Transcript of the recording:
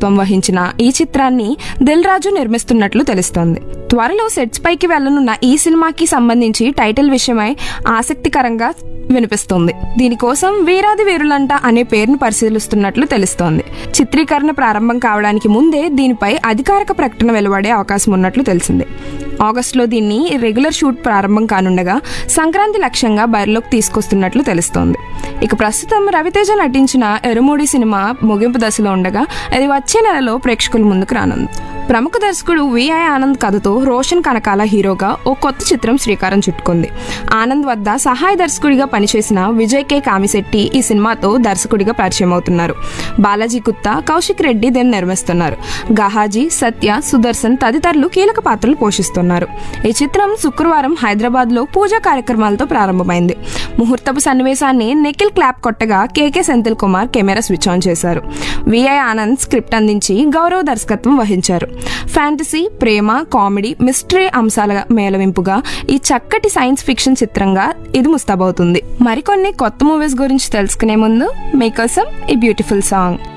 దర్శకత్వం వహించిన ఈ చిత్రాన్ని దిల్ రాజు నిర్మిస్తున్నట్లు తెలుస్తోంది త్వరలో సెట్స్ పైకి వెళ్లనున్న ఈ సినిమాకి సంబంధించి టైటిల్ విషయమై ఆసక్తికరంగా వినిపిస్తుంది దీనికోసం వీరాది వీరులంట అనే పేరును పరిశీలిస్తున్నట్లు తెలుస్తోంది చిత్రీకరణ ప్రారంభం కావడానికి ముందే దీనిపై అధికారిక ప్రకటన వెలువడే అవకాశం ఉన్నట్లు తెలిసింది ఆగస్టులో దీన్ని రెగ్యులర్ షూట్ ప్రారంభం కానుండగా సంక్రాంతి లక్ష్యంగా బరిలోకి తీసుకొస్తున్నట్లు తెలుస్తోంది ఇక ప్రస్తుతం రవితేజ నటించిన ఎరుమూడి సినిమా ముగింపు దశలో ఉండగా అది వచ్చే నెలలో ప్రేక్షకుల ముందుకు రానుంది ప్రముఖ దర్శకుడు విఐ ఆనంద్ కథతో రోషన్ కనకాల హీరోగా ఓ కొత్త చిత్రం శ్రీకారం చుట్టుకుంది ఆనంద్ వద్ద సహాయ దర్శకుడిగా పనిచేసిన విజయ్ కే కామిశెట్టి ఈ సినిమాతో దర్శకుడిగా పరిచయం అవుతున్నారు బాలాజీ గుత్తా కౌశిక్ రెడ్డి దీన్ని నిర్మిస్తున్నారు గహాజీ సత్య సుదర్శన్ తదితరులు కీలక పాత్రలు పోషిస్తున్నారు ఈ చిత్రం శుక్రవారం హైదరాబాద్ లో పూజా కార్యక్రమాలతో ప్రారంభమైంది ముహూర్తపు సన్నివేశాన్ని నిఖిల్ క్లాప్ కొట్టగా K K Senthil Kumar camera switch on చేశారు విఐ ఆనంద్ స్క్రిప్ట్ అందించి గౌరవ దర్శకత్వం వహించారు ఫ్యాంటసీ ప్రేమ కామెడీ మిస్టరీ అంశాల మేళవింపుగా ఈ చక్కటి సైన్స్ ఫిక్షన్ చిత్రంగా ఇది ముస్తాబవుతుంది మరికొన్ని కొత్త మూవీస్ గురించి తెలుసుకునే ముందు మీకోసం ఈ బ్యూటిఫుల్ సాంగ్